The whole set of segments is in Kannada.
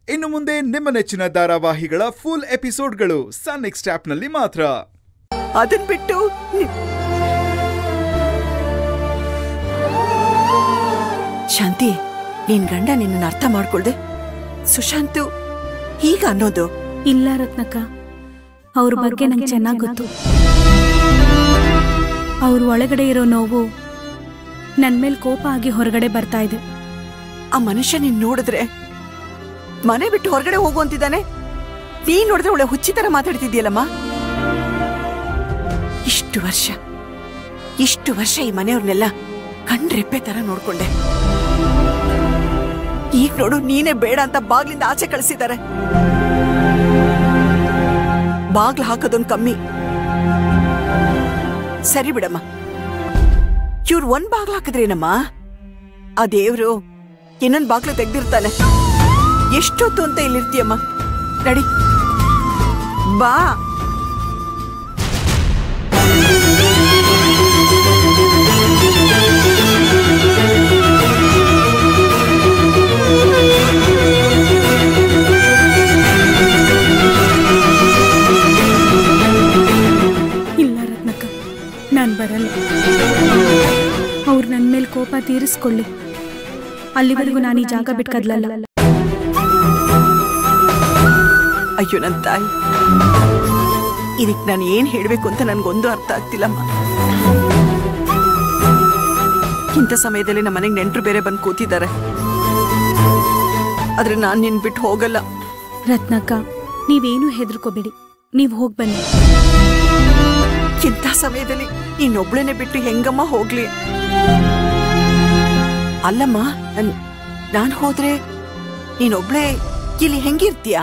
ಇನ್ನು ಮುಂದೆ ನಿಮ್ಮ ನೆಚ್ಚಿನ ಧಾರಾವಾಹಿಗಳ ಫುಲ್ ಎಪಿಸೋಡ್ಗಳು ಸನ್ ನೆಕ್ಸ್ಟ್ ಆಪ್ನಲ್ಲಿ ಮಾತ್ರ ಅದನ್ ಬಿಟ್ಟು ನಿ- ಶಾಂತಿ ನಿನ್ ಗಂಡ ನಿನ್ನ ಅರ್ಥ ಮಾಡ್ಕೊಳ್ದೆ ಸುಶಾಂತು ಹೀಗ ಅನ್ನೋದು ಇಲ್ಲ ರತ್ನಕ್ಕ ಅವ್ರ ಬಗ್ಗೆ ನಂಗೆ ಚೆನ್ನಾಗಿ ಗೊತ್ತು ಅವ್ರ ಒಳಗಡೆ ಇರೋ ನೋವು ನನ್ ಮೇಲೆ ಕೋಪ ಆಗಿ ಹೊರಗಡೆ ಬರ್ತಾ ಇದೆ ಆ ಮನುಷ್ಯ ನೀನ್ ನೋಡಿದ್ರೆ ಮನೆ ಬಿಟ್ಟು ಹೊರಗಡೆ ಹೋಗು ಅಂತಿದ್ದಾನೆ ನೀನ್ ನೋಡಿದ್ರೆ ಒಳ್ಳೆ ಹುಚ್ಚಿ ತರ ಮಾತಾಡ್ತಿದ್ಯಲ್ಲಮ್ಮ ಇಷ್ಟು ವರ್ಷ ಇಷ್ಟು ವರ್ಷ ಈ ಮನೆಯವ್ರನ್ನೆಲ್ಲ ಕಣ್ರೆಪ್ಪೆ ತರ ನೋಡ್ಕೊಂಡೆ ಈಗ ನೋಡು ನೀನೇ ಬೇಡ ಅಂತ ಬಾಗ್ಲಿಂದ ಆಚೆ ಕಳಿಸಿದ್ದಾರೆ ಬಾಗ್ಲು ಹಾಕೋದೊಂದು ಕಮ್ಮಿ ಸರಿ ಬಿಡಮ್ಮ ಇವ್ರು ಒಂದ್ ಬಾಗ್ಲು ಹಾಕಿದ್ರೇನಮ್ಮ ಆ ದೇವ್ರು ಇನ್ನೊಂದ್ ಬಾಗ್ಲು ತೆಗ್ದಿರ್ತಾನೆ ಎಷ್ಟೊತ್ತು ಅಂತ ಇಲ್ಲಿರ್ತೀಯಮ್ಮ ನಡಿ ಬಾ ಇಲ್ಲ ರತ್ನಕ್ಕ ನಾನ್ ಬರಲ್ಲ ಅವ್ರು ನನ್ ಮೇಲೆ ಕೋಪ ತೀರಿಸ್ಕೊಳ್ಳಿ ಅಲ್ಲಿವರೆಗೂ ನಾನು ಈ ಜಾಗ ಬಿಟ್ಟು ಕದ್ಲಲ್ಲ ಅಯ್ಯೋ ನನ್ ತಾಯಿ ಇದಕ್ ನಾನು ಏನ್ ಹೇಳ್ಬೇಕು ಅಂತ ನನ್ಗೊಂದು ಅರ್ಥ ಆಗ್ತಿಲ್ಲಮ್ಮ ಇಂಥ ಸಮಯದಲ್ಲಿ ನಮ್ಮ ಮನೆಗೆ ನೆಂಟರು ಬೇರೆ ಬಂದು ಕೂತಿದ್ದಾರೆ ಆದ್ರೆ ನಾನ್ ನಿನ್ ಬಿಟ್ಟು ಹೋಗಲ್ಲ ರತ್ನಕ್ಕ ನೀವೇನು ಹೆದರ್ಕೋಬೇಡಿ ನೀವ್ ಹೋಗ್ ಬನ್ನಿ ಇಂಥ ಸಮಯದಲ್ಲಿ ನೀನೊಬ್ಳನೆ ಬಿಟ್ಟು ಹೆಂಗಮ್ಮ ಹೋಗ್ಲಿ ಅಲ್ಲಮ್ಮ ನನ್- ನಾನ್ ಹೋದ್ರೆ ನೀನೊಬ್ಳೆ ಇಲ್ಲಿ ಹೆಂಗಿರ್ತೀಯ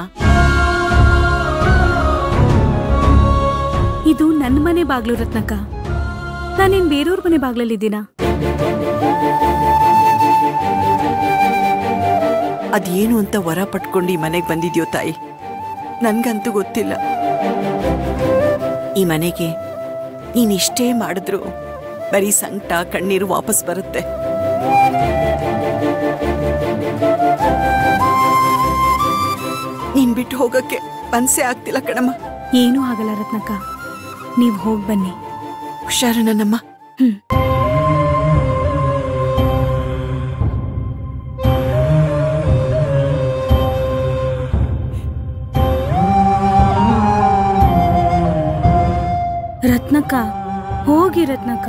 ಇದು ನನ್ನ ಮನೆ ಬಾಗ್ಲು ರತ್ನಕ್ಕ ನಾನೇನ್ ಬೇರೆಯವ್ರ ಮನೆ ಬಾಗ್ಲಲ್ಲಿದ್ದೀನಾ ಅದೇನು ಅಂತ ವರ ಪಟ್ಕೊಂಡು ಈ ಮನೆಗೆ ಬಂದಿದ್ಯೋ ತಾಯಿ ನನ್ಗಂತೂ ಗೊತ್ತಿಲ್ಲ ಈ ಮನೆಗೆ ನೀನ್ ಇಷ್ಟೇ ಮಾಡಿದ್ರು ಬರೀ ಸಂಕಟ ಕಣ್ಣೀರು ವಾಪಸ್ ಬರುತ್ತೆ ನೀನ್ ಬಿಟ್ಟು ಹೋಗಕ್ಕೆ ಮನ್ಸೇ ಆಗ್ತಿಲ್ಲ ಕಣಮ್ಮ ಏನೂ ಆಗಲ್ಲ ರತ್ನಕ್ಕ ನೀವ್ ಹೋಗ್ ಬನ್ನಿ ಹುಷಾರು ನನ್ನಮ್ಮ ಹ್ಮ್ ರತ್ನಕ್ಕ ಹೋಗಿ ರತ್ನಕ್ಕ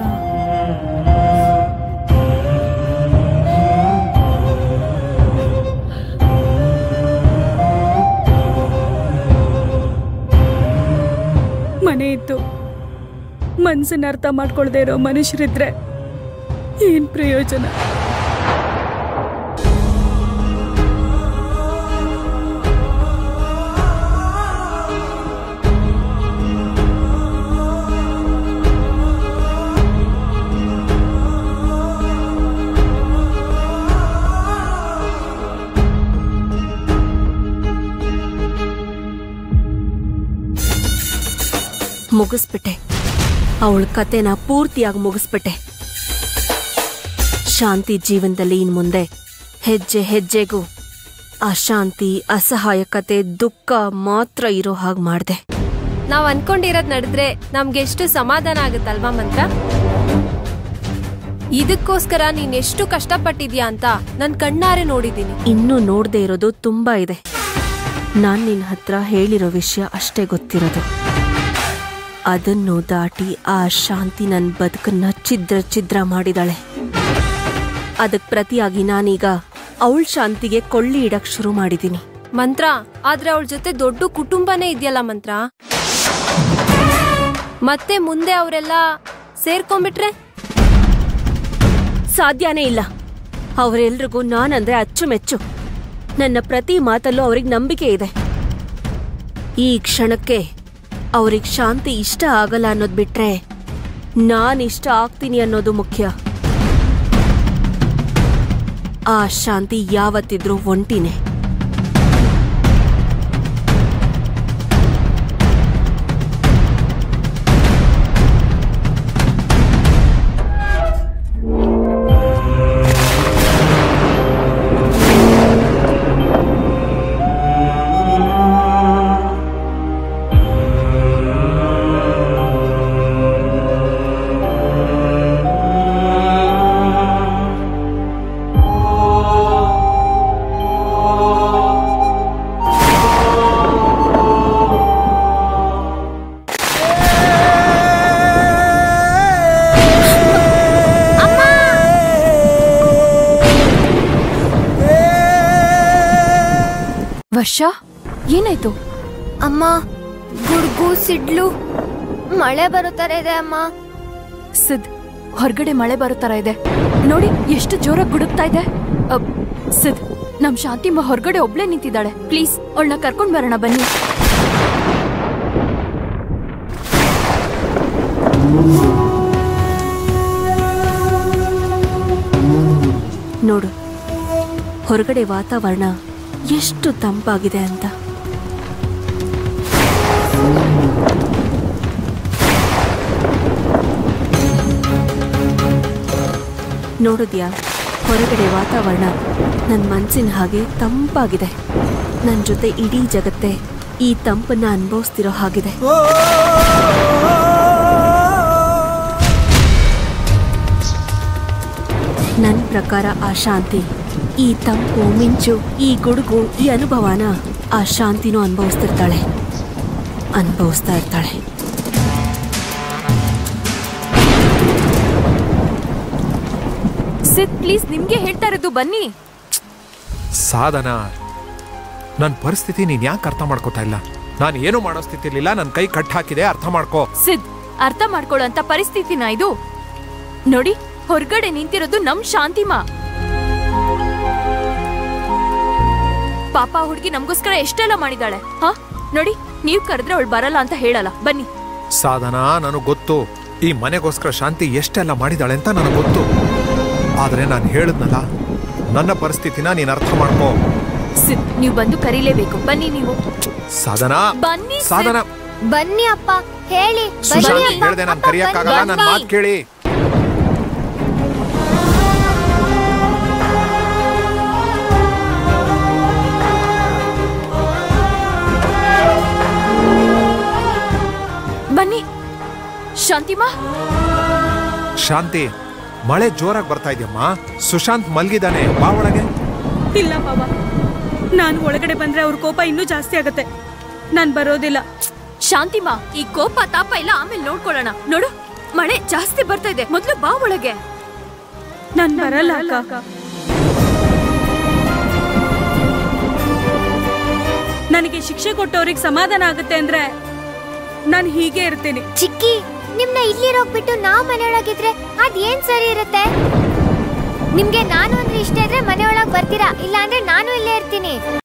ಮನೆ ಇತ್ತು ಮನ್ಸನ್ನ ಅರ್ಥ ಮಾಡ್ಕೊಳ್ದೇ ಇರೋ ಮನುಷ್ಯರಿದ್ರೆ ಏನ್ ಪ್ರಯೋಜನ ಮುಗಿಸ್ಬಿಟ್ಟೆ ಅವಳ ಕತೆನ ಪೂರ್ತಿಯಾಗಿ ಮುಗಿಸ್ಬಿಟ್ಟೆ ಶಾಂತಿ ಜೀವನದಲ್ಲಿ ಇನ್ ಮುಂದೆ ಹೆಜ್ಜೆ ಹೆಜ್ಜೆಗೂ ಅಶಾಂತಿ ಅಸಹಾಯಕತೆ ದುಃಖ ಮಾತ್ರ ಇರೋ ಹಾಗೆ ಮಾಡ್ದೆ ನಾವ್ ಅನ್ಕೊಂಡಿರೋದ್ ನಡೆದ್ರೆ ನಮ್ಗೆ ಎಷ್ಟು ಸಮಾಧಾನ ಆಗುತ್ತಲ್ವಾ ಮಂತ್ರ ಇದಕ್ಕೋಸ್ಕರ ನೀನ್ ಎಷ್ಟು ಕಷ್ಟಪಟ್ಟಿದ್ಯಾ ಅಂತ ನನ್ ಕಣ್ಣಾರೆ ನೋಡಿದೀನಿ ಇನ್ನೂ ನೋಡದೆ ಇರೋದು ತುಂಬಾ ಇದೆ ನಾನ್ ನಿನ್ ಹತ್ರ ಹೇಳಿರೋ ವಿಷಯ ಅಷ್ಟೇ ಗೊತ್ತಿರೋದು ಅದನ್ನು ದಾಟಿ ಆ ಶಾಂತಿ ನನ್ನ ಬದುಕನ್ನ ಛಿದ್ರ ಛಿದ್ರ ಮಾಡಿದಾಳೆ ಅದಕ್ ಪ್ರತಿಯಾಗಿ ನಾನೀಗ ಅವಳ ಶಾಂತಿಗೆ ಕೊಳ್ಳಿ ಇಡಕ್ ಶುರು ಮಾಡಿದ್ದೀನಿ ಮಂತ್ರ ಆದ್ರೆ ಅವಳ ಜೊತೆ ದೊಡ್ಡ ಕುಟುಂಬನೇ ಇದೆಯಲ್ಲ ಮಂತ್ರ ಮತ್ತೆ ಮುಂದೆ ಅವರೆಲ್ಲ ಸೇರ್ಕೊಂಡ್ಬಿಟ್ರೆ ಸಾಧ್ಯನೇ ಇಲ್ಲ ಅವರೆಲ್ರಿಗೂ ನಾನಂದ್ರೆ ಅಚ್ಚುಮೆಚ್ಚು ನನ್ನ ಪ್ರತಿ ಮಾತಲ್ಲೂ ಅವ್ರಿಗೆ ನಂಬಿಕೆ ಇದೆ ಈ ಕ್ಷಣಕ್ಕೆ ಅವ್ರಿಗೆ ಶಾಂತಿ ಇಷ್ಟ ಆಗಲ್ಲ ಅನ್ನೋದು ಬಿಟ್ರೆ ನಾನ್ ಇಷ್ಟ ಆಗ್ತೀನಿ ಅನ್ನೋದು ಮುಖ್ಯ ಆ ಶಾಂತಿ ಯಾವತ್ತಿದ್ರೂ ಒಂಟಿನೇ ವರ್ಷ ಏನಾಯ್ತು ಅಮ್ಮ ಗುಡ್ಗು ಸಿಡ್ಲು ಮಳೆ ಬರೋ ತರ ಇದೆ ಅಮ್ಮ ಸಿದ್ ಹೊರಗಡೆ ಮಳೆ ಬರೋ ತರ ಇದೆ ನೋಡಿ ಎಷ್ಟು ಜೋರಾಗಿ ಗುಡುಕ್ತಾ ಇದೆ ಅಬ್, ಸಿದ್ ನಮ್ ಶಾಂತಿಮ್ಮ ಹೊರಗಡೆ ಒಬ್ಳೆ ನಿಂತಿದ್ದಾಳೆ ಪ್ಲೀಸ್ ಅವಳನ್ನ ಕರ್ಕೊಂಡ್ ಬರೋಣ ಬನ್ನಿ ನೋಡು ಹೊರಗಡೆ ವಾತಾವರಣ ಎಷ್ಟು ತಂಪಾಗಿದೆ ಅಂತ ನೋಡಿದ್ಯಾ ಹೊರಗಡೆ ವಾತಾವರಣ ನನ್ನ ಮನಸ್ಸಿನ ಹಾಗೆ ತಂಪಾಗಿದೆ ನನ್ನ ಜೊತೆ ಇಡೀ ಜಗತ್ತೇ ಈ ತಂಪನ್ನ ಅನುಭವಿಸ್ತಿರೋ ಹಾಗಿದೆ ನನ್ನ ಪ್ರಕಾರ ಆ ಶಾಂತಿ ಈ ತಂಪು ಮಿಂಚು ಈ ಗುಡುಗು ಈ ಅನುಭವನ ಆ ಶಾಂತಿನೂ ಅನುಭವಿಸ್ತಿರ್ತಾಳೆ ಅನುಭವಿಸ್ತಾ ಇರ್ತಾಳೆ ಸಿದ್ ಪ್ಲೀಸ್ ನಿಮ್ಗೆ ಹೇಳ್ತಾ ಇರೋದು ಬನ್ನಿ ಸಾಧನ ನನ್ನ ಪರಿಸ್ಥಿತಿ ನೀನ್ ಯಾಕೆ ಅರ್ಥ ಮಾಡ್ಕೋತಾ ಇಲ್ಲ ನಾನು ಏನು ಮಾಡೋ ಸ್ಥಿತಿಲಿಲ್ಲ ನನ್ನ ಕೈ ಕಟ್ ಹಾಕಿದೆ ಅರ್ಥ ಮಾಡ್ಕೋ ಸಿದ್ ಅರ್ಥ ಮಾಡ್ಕೊಳ್ಳೋ ಅಂತ ಪರಿಸ್ಥಿತಿನ ಇದು ನೋಡಿ ಹೊರಗಡೆ ನಿಂತಿರೋದು ನಮ್ ಶಾಂತಿಮಾ ಪಾಪ ಹುಡುಗಿ ನಮ್ಗೋಸ್ಕರ ಎಷ್ಟೆಲ್ಲ ಮಾಡಿದಾಳೆ ಹಾ ನೋಡಿ ನೀವ್ ಕರೆದ್ರೆ ಅವಳು ಬರಲ್ಲ ಅಂತ ಹೇಳಲ್ಲ ಬನ್ನಿ ಸಾಧನ ನನಗೆ ಗೊತ್ತು ಈ ಮನೆಗೋಸ್ಕರ ಶಾಂತಿ ಎಷ್ಟೆಲ್ಲ ಮಾಡಿದಾಳೆ ಅಂತ ನನಗೆ ಗೊತ್ತು ಆದ್ರೆ ನಾನು ಹೇಳಿದ್ನಲ್ಲ ನನ್ನ ಪರಿಸ್ಥಿತಿನ ನೀನ್ ಅರ್ಥ ಮಾಡ್ಕೋ ಸಿದ್ ನೀವು ಬಂದು ಕರೀಲೇಬೇಕು ಬನ್ನಿ ನೀವು ಸಾಧನ ಬನ್ನಿ ಸಿದ್. ಸಾಧನ ಬನ್ನಿ ಅಪ್ಪ ಹೇಳಿ ಬನ್ನಿ ಸುಶಾಂತ್ ಅಪ್ಪ. ಹೇಳ್ದೆ ನಾನು ಅಪ್ಪ, ಕರಿಯಕ್ಕಾಗಲ್ಲ ನನ್ನ ಬನ್ನಿ. ಮಾತು ಕೇಳಿ ಬನ್ನಿ ಶಾಂತಿಮಾ ಶಾಂತಿ ಮಳೆ ಜೋರಾಗಿ ಬರ್ತಾ ಇದೆಯಮ್ಮ ಸುಶಾಂತ್ ಮಲ್ಗಿದಾನೆ ಬಾ ಒಳಗೆ ಇಲ್ಲ ಬಾಬಾ ನಾನು ಒಳಗಡೆ ಬಂದ್ರೆ ಅವ್ರ ಕೋಪ ಇನ್ನೂ ಜಾಸ್ತಿ ಆಗತ್ತೆ ನಾನು ಬರೋದಿಲ್ಲ ಶಾಂತಿಮಾ ಈ ಕೋಪ ತಾಪ ಎಲ್ಲ ಆಮೇಲೆ ನೋಡ್ಕೊಳ್ಳೋಣ ನೋಡು ಮಳೆ ಜಾಸ್ತಿ ಬರ್ತಾ ಇದೆ ಮೊದ್ಲು ಬಾ ಒಳಗೆ ನಾನು ಬರಲ್ಲ ಅಕ್ಕ ನನಗೆ ಶಿಕ್ಷೆ ಕೊಟ್ಟವ್ರಿಗೆ ಸಮಾಧಾನ ಆಗುತ್ತೆ ಅಂದ್ರೆ ನಾನು ಹೀಗೆ ಇರ್ತೀನಿ ಚಿಕ್ಕಿ ನಿಮ್ನ ಇಲ್ಲಿರೋಗ್ ಬಿಟ್ಟು ನಾವ್ ಮನೆಯೊಳಗಿದ್ರೆ ಅದ್ ಏನ್ ಸರಿ ಇರುತ್ತೆ ನಿಮ್ಗೆ ನಾನು ಅಂದ್ರೆ ಇಷ್ಟ ಇದ್ರೆ ಮನೆಯೊಳಗ್ ಬರ್ತೀರಾ ಇಲ್ಲ ಅಂದ್ರೆ ನಾನು ಇಲ್ಲೇ ಇರ್ತೀನಿ